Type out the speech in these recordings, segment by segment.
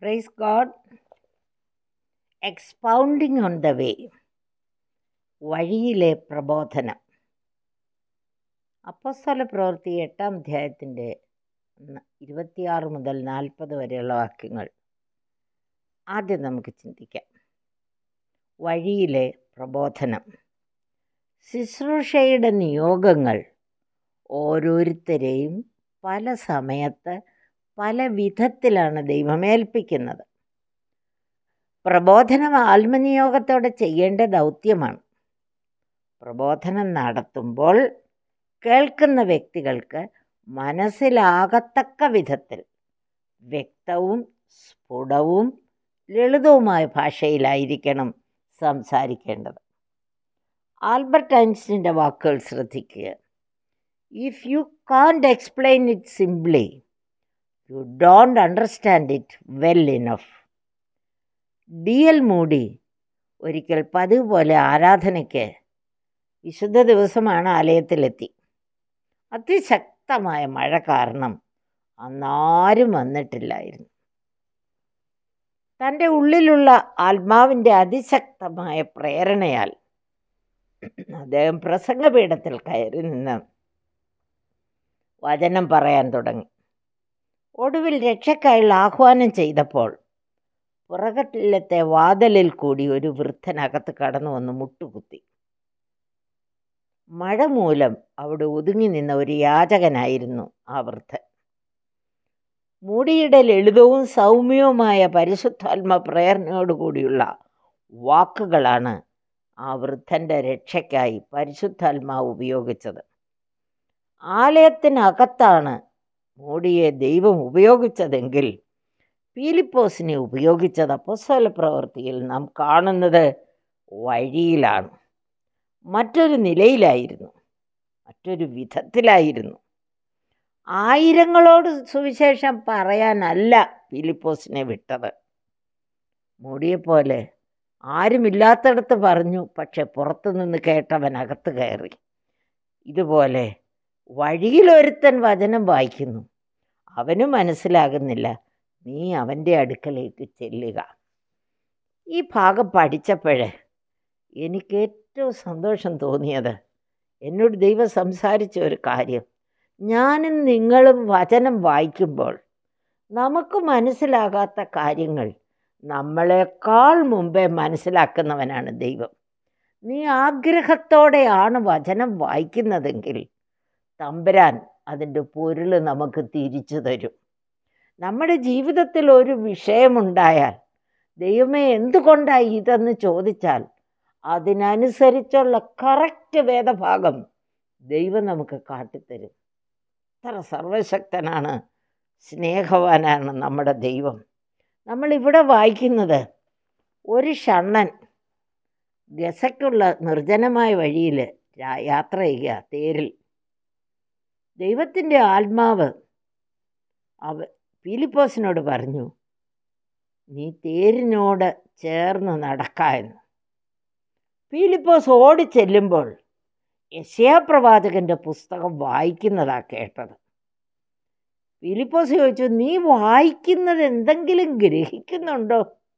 price God expounding on the way വഴിയിലെ പ്രബോധനം അപ്പസ്തല പ്രവൃത്തി എട്ടാം അധ്യായത്തിൻ്റെ ഇരുപത്തിയാറ് മുതൽ നാൽപ്പത് വരെയുള്ള വാക്യങ്ങൾ ആദ്യം നമുക്ക് ചിന്തിക്കാം വഴിയിലെ പ്രബോധനം ശുശ്രൂഷയുടെ നിയോഗങ്ങൾ ഓരോരുത്തരെയും പല സമയത്ത് പല വിധത്തിലാണ് ദൈവം ഏൽപ്പിക്കുന്നത് പ്രബോധനം ആത്മനിയോഗത്തോടെ ചെയ്യേണ്ട ദൗത്യമാണ് പ്രബോധനം നടത്തുമ്പോൾ കേൾക്കുന്ന വ്യക്തികൾക്ക് മനസ്സിലാകത്തക്ക വിധത്തിൽ വ്യക്തവും സ്ഫുടവും ലളിതവുമായ ഭാഷയിലായിരിക്കണം സംസാരിക്കേണ്ടത് ആൽബർട്ട് ഐൻസ്റ്റീൻ്റെ വാക്കുകൾ ശ്രദ്ധിക്കുക if you can't explain it simply you don't understand it well enough D L Moody ഒരിക്കൽ പതിവ് പോലെ ആരാധനയ്ക്ക് വിശുദ്ധ ദിവസമാണ് ആലയത്തിലെത്തി അതിശക്തമായ മഴ കാരണം അന്നാരും വന്നിട്ടില്ലായിരുന്നു തൻ്റെ ഉള്ളിലുള്ള ആത്മാവിൻ്റെ അതിശക്തമായ പ്രേരണയാൽ അദ്ദേഹം പ്രസംഗപീഠത്തിൽ കയറി നിന്ന് വചനം പറയാൻ തുടങ്ങി ഒടുവിൽ രക്ഷക്കായുള്ള ആഹ്വാനം ചെയ്തപ്പോൾ പുറകട്ടിലത്തെ വാതിലിൽ കൂടി ഒരു വൃദ്ധനകത്ത് കടന്നു വന്ന് മുട്ടുകുത്തി മഴ മൂലം അവിടെ ഒതുങ്ങി നിന്ന ഒരു യാചകനായിരുന്നു ആ വൃദ്ധൻ മൂടിയുടെ ലളിതവും സൗമ്യവുമായ പരിശുദ്ധാത്മ പ്രേരണയോടുകൂടിയുള്ള വാക്കുകളാണ് ആ വൃദ്ധൻ്റെ രക്ഷയ്ക്കായി പരിശുദ്ധാത്മാവ് ഉപയോഗിച്ചത് ആലയത്തിനകത്താണ് മൂടിയെ ദൈവം ഉപയോഗിച്ചതെങ്കിൽ പീലിപ്പോസിനെ ഉപയോഗിച്ചത് അപ്പസ്വല പ്രവൃത്തിയിൽ നാം കാണുന്നത് വഴിയിലാണ് മറ്റൊരു നിലയിലായിരുന്നു മറ്റൊരു വിധത്തിലായിരുന്നു ആയിരങ്ങളോട് സുവിശേഷം പറയാനല്ല ഫിലിപ്പോസിനെ വിട്ടത് മൂടിയെപ്പോലെ ആരുമില്ലാത്തടത്ത് പറഞ്ഞു പക്ഷെ പുറത്തുനിന്ന് കേട്ടവൻ അകത്ത് കയറി ഇതുപോലെ വഴിയിലൊരുത്തൻ വചനം വായിക്കുന്നു അവനും മനസ്സിലാകുന്നില്ല നീ അവൻ്റെ അടുക്കലേക്ക് ചെല്ലുക ഈ ഭാഗം പഠിച്ചപ്പോഴേ എനിക്ക് ഏറ്റവും സന്തോഷം തോന്നിയത് എന്നോട് ദൈവം സംസാരിച്ച ഒരു കാര്യം ഞാനും നിങ്ങളും വചനം വായിക്കുമ്പോൾ നമുക്ക് മനസ്സിലാകാത്ത കാര്യങ്ങൾ നമ്മളെക്കാൾ മുമ്പേ മനസ്സിലാക്കുന്നവനാണ് ദൈവം നീ ആഗ്രഹത്തോടെയാണ് വചനം വായിക്കുന്നതെങ്കിൽ തമ്പുരാൻ അതിൻ്റെ പൊരുൾ നമുക്ക് തിരിച്ചു തരും നമ്മുടെ ജീവിതത്തിൽ ഒരു വിഷയമുണ്ടായാൽ ദൈവമേ എന്തുകൊണ്ടാണ് ഇതെന്ന് ചോദിച്ചാൽ അതിനനുസരിച്ചുള്ള കറക്റ്റ് വേദഭാഗം ദൈവം നമുക്ക് കാട്ടിത്തരും എത്ര സർവശക്തനാണ് സ്നേഹവാനാണ് നമ്മുടെ ദൈവം നമ്മളിവിടെ വായിക്കുന്നത് ഒരു ഷണ്ണൻ ഗസയ്ക്കുള്ള നിർജ്ജനമായ വഴിയിൽ യാത്ര ചെയ്യുക തേരിൽ ദൈവത്തിൻ്റെ ആത്മാവ് അവ ഫിലിപ്പോസിനോട് പറഞ്ഞു നീ തേരിനോട് ചേർന്ന് നടക്കാമെന്ന് ഫിലിപ്പോസ് ഓടിച്ചെല്ലുമ്പോൾ യശയാപ്രവാചകൻ്റെ പുസ്തകം വായിക്കുന്നതാ കേട്ടത് ഫിലിപ്പോസ് ചോദിച്ചു നീ വായിക്കുന്നത് എന്തെങ്കിലും ഗ്രഹിക്കുന്നുണ്ടോ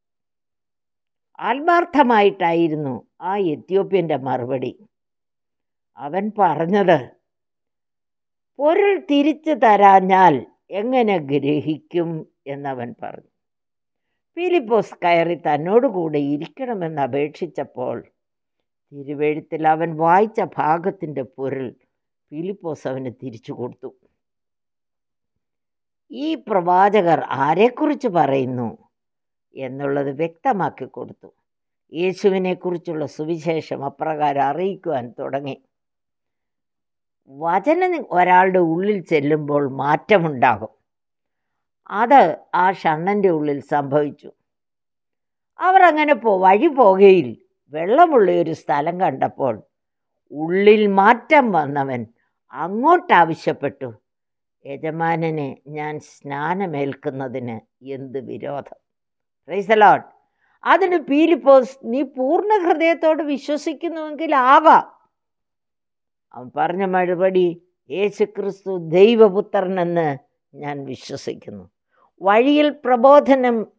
ആത്മാർത്ഥമായിട്ടായിരുന്നു ആ എത്യോപ്യൻ്റെ മറുപടി അവൻ പറഞ്ഞത് പൊരുൾ തിരിച്ചു തരാഞ്ഞാൽ എങ്ങനെ ഗ്രഹിക്കും എന്നവൻ പറഞ്ഞു ഫിലിപ്പോസ് കയറി തന്നോടുകൂടെ ഇരിക്കണമെന്ന് അപേക്ഷിച്ചപ്പോൾ തിരുവെഴുത്തിൽ അവൻ വായിച്ച ഭാഗത്തിൻ്റെ പൊരുൾ ഫിലിപ്പോസ് അവന് തിരിച്ചു കൊടുത്തു ഈ പ്രവാചകർ ആരെക്കുറിച്ച് പറയുന്നു എന്നുള്ളത് വ്യക്തമാക്കി കൊടുത്തു യേശുവിനെക്കുറിച്ചുള്ള സുവിശേഷം അപ്രകാരം അറിയിക്കുവാൻ തുടങ്ങി വചനം ഒരാളുടെ ഉള്ളിൽ ചെല്ലുമ്പോൾ മാറ്റമുണ്ടാകും അത് ആ ഷണ്ണൻ്റെ ഉള്ളിൽ സംഭവിച്ചു അവർ അങ്ങനെ പോ വഴി പോകുകയിൽ വെള്ളമുള്ള ഒരു സ്ഥലം കണ്ടപ്പോൾ ഉള്ളിൽ മാറ്റം വന്നവൻ അങ്ങോട്ട് ആവശ്യപ്പെട്ടു യജമാനനെ ഞാൻ സ്നാനമേൽക്കുന്നതിന് എന്ത് വിരോധം റൈസലോട്ട് അതിന് പീലിപ്പോസ് നീ പൂർണ്ണ ഹൃദയത്തോട് വിശ്വസിക്കുന്നുവെങ്കിൽ ആകാം അവൻ പറഞ്ഞ മറുപടി യേശു ക്രിസ്തു ദൈവപുത്രനെന്ന് ഞാൻ വിശ്വസിക്കുന്നു വഴിയിൽ പ്രബോധനം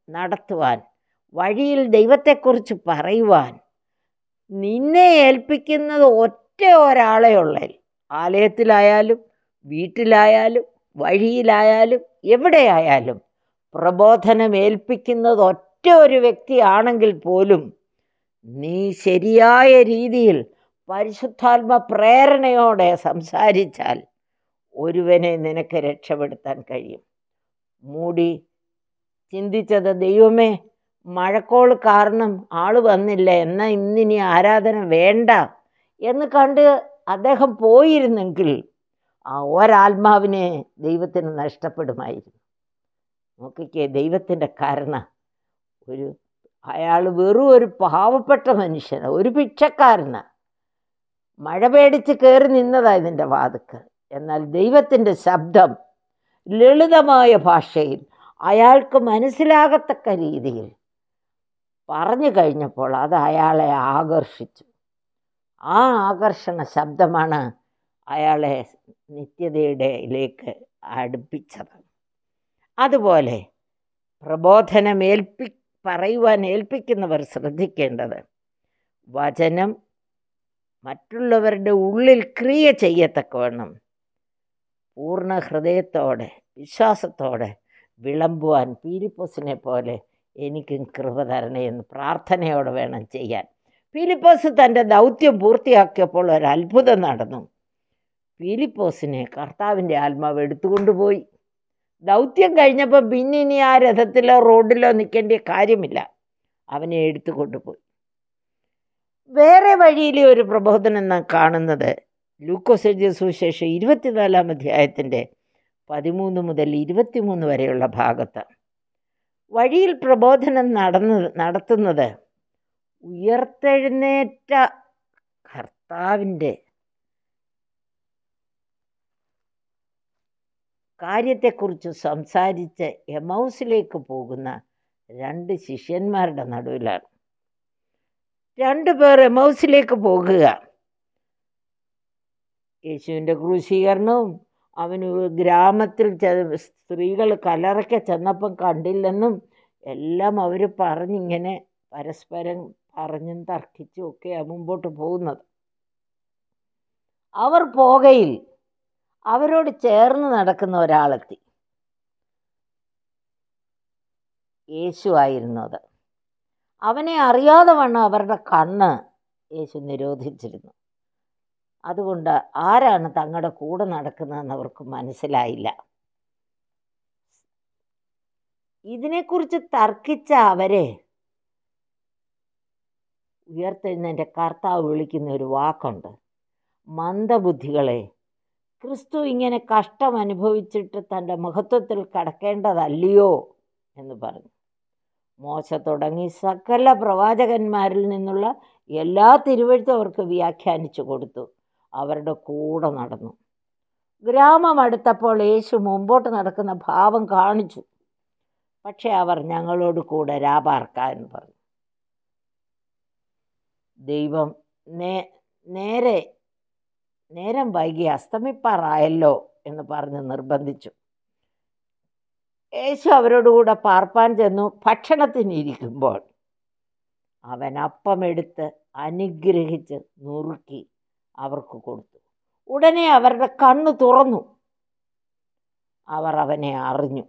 നടത്തുവാൻ വഴിയിൽ ദൈവത്തെക്കുറിച്ച് പറയുവാൻ നിന്നെ ഏൽപ്പിക്കുന്നത് ഒറ്റ ഒരാളെ ഉള്ളേ ആലയത്തിലായാലും വീട്ടിലായാലും വഴിയിലായാലും എവിടെയായാലും പ്രബോധനം ഏൽപ്പിക്കുന്നത് ഒറ്റ ഒരു വ്യക്തിയാണെങ്കിൽ പോലും നീ ശരിയായ രീതിയിൽ പരിശുദ്ധാത്മ പ്രേരണയോടെ സംസാരിച്ചാൽ ഒരുവനെ നിനക്ക് രക്ഷപ്പെടുത്താൻ കഴിയും മൂടി ചിന്തിച്ചത് ദൈവമേ മഴക്കോൾ കാരണം ആള് വന്നില്ല എന്നാൽ ഇന്നിനി ആരാധന വേണ്ട എന്ന് കണ്ട് അദ്ദേഹം പോയിരുന്നെങ്കിൽ ആ ഒരാത്മാവിനെ ദൈവത്തിന് നഷ്ടപ്പെടുമായിരുന്നു നോക്കിക്കേ ദൈവത്തിൻ്റെ കരുണ ഒരു അയാൾ വെറും ഒരു പാവപ്പെട്ട മനുഷ്യന് ഒരു ഭിക്ഷക്കാരന് മഴ പേടിച്ച് കയറി നിന്നതാ ഇതിൻ്റെ വാതുക്ക് എന്നാൽ ദൈവത്തിൻ്റെ ശബ്ദം ലളിതമായ ഭാഷയിൽ അയാൾക്ക് മനസ്സിലാകത്തക്ക രീതിയിൽ പറഞ്ഞു കഴിഞ്ഞപ്പോൾ അത് അയാളെ ആകർഷിച്ചു ആ ആകർഷണ ശബ്ദമാണ് അയാളെ നിത്യതയുടെയിലേക്ക് അടുപ്പിച്ചത് അതുപോലെ പ്രബോധനം ഏൽപ്പി പറയുവാൻ ഏൽപ്പിക്കുന്നവർ ശ്രദ്ധിക്കേണ്ടത് വചനം മറ്റുള്ളവരുടെ ഉള്ളിൽ ക്രിയ ചെയ്യത്തക്കവണ്ണം പൂർണ്ണ ഹൃദയത്തോടെ വിശ്വാസത്തോടെ വിളമ്പുവാൻ പീലിപ്പോസിനെ പോലെ എനിക്കും കൃപ തരണേ എന്ന് പ്രാർത്ഥനയോടെ വേണം ചെയ്യാൻ പീലിപ്പോസ് തൻ്റെ ദൗത്യം പൂർത്തിയാക്കിയപ്പോൾ ഒരു അത്ഭുതം നടന്നു പീലിപ്പോസിനെ കർത്താവിൻ്റെ ആത്മാവ് എടുത്തുകൊണ്ടുപോയി ദൗത്യം കഴിഞ്ഞപ്പോൾ പിന്നെ ഇനി ആ രഥത്തിലോ റോഡിലോ നിൽക്കേണ്ട കാര്യമില്ല അവനെ എടുത്തുകൊണ്ടുപോയി വേറെ വഴിയിലെ ഒരു പ്രബോധനം നാം കാണുന്നത് ലൂക്കോസ് എഴുതിയ സുവിശേഷം ഇരുപത്തിനാലാം അധ്യായത്തിൻ്റെ പതിമൂന്ന് മുതൽ ഇരുപത്തിമൂന്ന് വരെയുള്ള ഭാഗത്ത് വഴിയിൽ പ്രബോധനം നടന്ന് നടത്തുന്നത് ഉയർത്തെഴുന്നേറ്റ കർത്താവിൻ്റെ കാര്യത്തെക്കുറിച്ച് സംസാരിച്ച് എമൗസിലേക്ക് പോകുന്ന രണ്ട് ശിഷ്യന്മാരുടെ നടുവിലാണ് രണ്ടു പേർ എമൗസിലേക്ക് പോകുക യേശുവിൻ്റെ ക്രൂശീകരണവും അവന് ഗ്രാമത്തിൽ സ്ത്രീകൾ കലറയ്ക്ക് ചെന്നപ്പം കണ്ടില്ലെന്നും എല്ലാം അവർ പറഞ്ഞിങ്ങനെ പരസ്പരം പറഞ്ഞും തർക്കിച്ചും ഒക്കെയാണ് മുമ്പോട്ട് പോകുന്നത് അവർ പോകയിൽ അവരോട് ചേർന്ന് നടക്കുന്ന ഒരാളെത്തി യേശു ആയിരുന്നത് അവനെ അറിയാതെ വണ്ണം അവരുടെ കണ്ണ് യേശു നിരോധിച്ചിരുന്നു അതുകൊണ്ട് ആരാണ് തങ്ങളുടെ കൂടെ നടക്കുന്നതെന്ന് അവർക്ക് മനസ്സിലായില്ല ഇതിനെക്കുറിച്ച് തർക്കിച്ച അവരെ ഉയർത്തെഴുന്നേൻ്റെ കർത്താവ് വിളിക്കുന്ന ഒരു വാക്കുണ്ട് മന്ദബുദ്ധികളെ ക്രിസ്തു ഇങ്ങനെ കഷ്ടം അനുഭവിച്ചിട്ട് തൻ്റെ മഹത്വത്തിൽ കടക്കേണ്ടതല്ലയോ എന്ന് പറഞ്ഞു മോശ തുടങ്ങി സകല പ്രവാചകന്മാരിൽ നിന്നുള്ള എല്ലാ തിരുവഴുത്തും അവർക്ക് വ്യാഖ്യാനിച്ചു കൊടുത്തു അവരുടെ കൂടെ നടന്നു ഗ്രാമം അടുത്തപ്പോൾ യേശു മുമ്പോട്ട് നടക്കുന്ന ഭാവം കാണിച്ചു പക്ഷെ അവർ ഞങ്ങളോട് കൂടെ രാപാർക്ക എന്ന് പറഞ്ഞു ദൈവം നേ നേരെ നേരം വൈകി അസ്തമിപ്പാറായല്ലോ എന്ന് പറഞ്ഞ് നിർബന്ധിച്ചു യേശു അവരോടുകൂടെ പാർപ്പാൻ ചെന്നു ഭക്ഷണത്തിനിരിക്കുമ്പോൾ അവൻ അപ്പമെടുത്ത് അനുഗ്രഹിച്ച് നുറുക്കി അവർക്ക് കൊടുത്തു ഉടനെ അവരുടെ കണ്ണ് തുറന്നു അവർ അവനെ അറിഞ്ഞു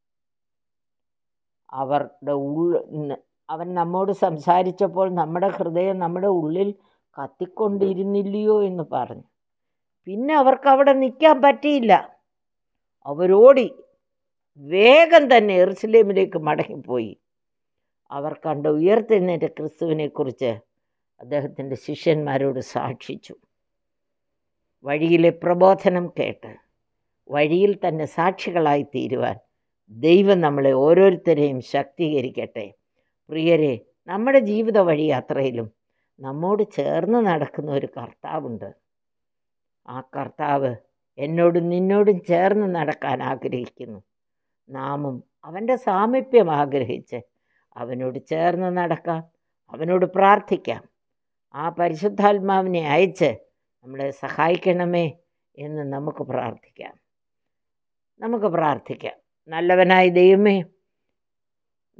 അവരുടെ ഉള്ള അവൻ നമ്മോട് സംസാരിച്ചപ്പോൾ നമ്മുടെ ഹൃദയം നമ്മുടെ ഉള്ളിൽ കത്തിക്കൊണ്ടിരുന്നില്ലയോ എന്ന് പറഞ്ഞു പിന്നെ അവർക്ക് അവിടെ നിൽക്കാൻ പറ്റിയില്ല അവരോടി വേഗം തന്നെ എറുസലേമിലേക്ക് മടങ്ങിപ്പോയി അവർ കണ്ട ഉയർത്തെഴുന്നേറ്റ ക്രിസ്തുവിനെക്കുറിച്ച് അദ്ദേഹത്തിൻ്റെ ശിഷ്യന്മാരോട് സാക്ഷിച്ചു വഴിയിലെ പ്രബോധനം കേട്ട് വഴിയിൽ തന്നെ സാക്ഷികളായി തീരുവാൻ ദൈവം നമ്മളെ ഓരോരുത്തരെയും ശക്തീകരിക്കട്ടെ പ്രിയരെ നമ്മുടെ ജീവിത വഴി യാത്രയിലും നമ്മോട് ചേർന്ന് നടക്കുന്ന ഒരു കർത്താവുണ്ട് ആ കർത്താവ് എന്നോടും നിന്നോടും ചേർന്ന് നടക്കാൻ ആഗ്രഹിക്കുന്നു നാമും അവൻ്റെ സാമീപ്യം ആഗ്രഹിച്ച് അവനോട് ചേർന്ന് നടക്കാം അവനോട് പ്രാർത്ഥിക്കാം ആ പരിശുദ്ധാത്മാവിനെ അയച്ച് നമ്മളെ സഹായിക്കണമേ എന്ന് നമുക്ക് പ്രാർത്ഥിക്കാം നമുക്ക് പ്രാർത്ഥിക്കാം നല്ലവനായ ദൈവമേ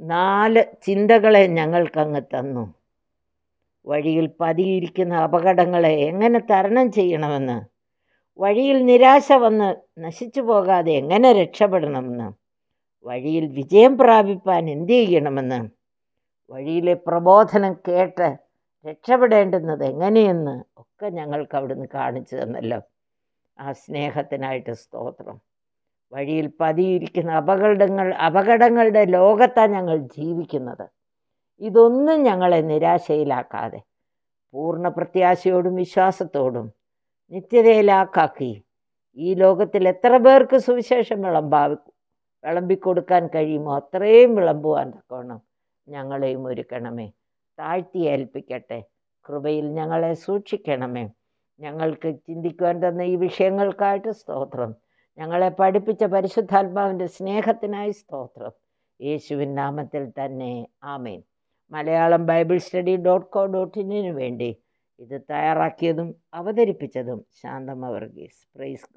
നാല് ചിന്തകളെ ഞങ്ങൾക്കങ്ങ് തന്നു വഴിയിൽ പതിയിരിക്കുന്ന അപകടങ്ങളെ എങ്ങനെ തരണം ചെയ്യണമെന്ന് വഴിയിൽ നിരാശ വന്ന് നശിച്ചു പോകാതെ എങ്ങനെ രക്ഷപ്പെടണമെന്ന് വഴിയിൽ വിജയം പ്രാപിപ്പാൻ എന്ത് ചെയ്യണമെന്ന് വഴിയിലെ പ്രബോധനം കേട്ട് രക്ഷപ്പെടേണ്ടുന്നത് എങ്ങനെയെന്ന് ഒക്കെ ഞങ്ങൾക്ക് അവിടുന്ന് കാണിച്ചു തന്നല്ലോ ആ സ്നേഹത്തിനായിട്ട് സ്തോത്രം വഴിയിൽ പതിയിരിക്കുന്ന അപകടങ്ങൾ അപകടങ്ങളുടെ ലോകത്താണ് ഞങ്ങൾ ജീവിക്കുന്നത് ഇതൊന്നും ഞങ്ങളെ നിരാശയിലാക്കാതെ പൂർണ്ണ പ്രത്യാശയോടും വിശ്വാസത്തോടും നിത്യതയിലാക്കാക്കി ഈ ലോകത്തിൽ എത്ര പേർക്ക് സുവിശേഷം വിളമ്പാ വിളമ്പിക്കൊടുക്കാൻ കഴിയുമോ അത്രയും വിളമ്പുവാൻ തക്കവണ്ണം ഞങ്ങളെയും ഒരുക്കണമേ താഴ്ത്തി ഏൽപ്പിക്കട്ടെ കൃപയിൽ ഞങ്ങളെ സൂക്ഷിക്കണമേ ഞങ്ങൾക്ക് ചിന്തിക്കുവാൻ തന്ന ഈ വിഷയങ്ങൾക്കായിട്ട് സ്തോത്രം ഞങ്ങളെ പഠിപ്പിച്ച പരിശുദ്ധാത്മാവിൻ്റെ സ്നേഹത്തിനായി സ്തോത്രം യേശുവിൻ നാമത്തിൽ തന്നെ ആമേൻ Malayalam Bible study dot co dot ഇന്നിനു വേണ്ടി ഇത് തയ്യാറാക്കിയതും അവതരിപ്പിച്ചതും ശാന്തമ വർഗീസ് പ്രൈസ്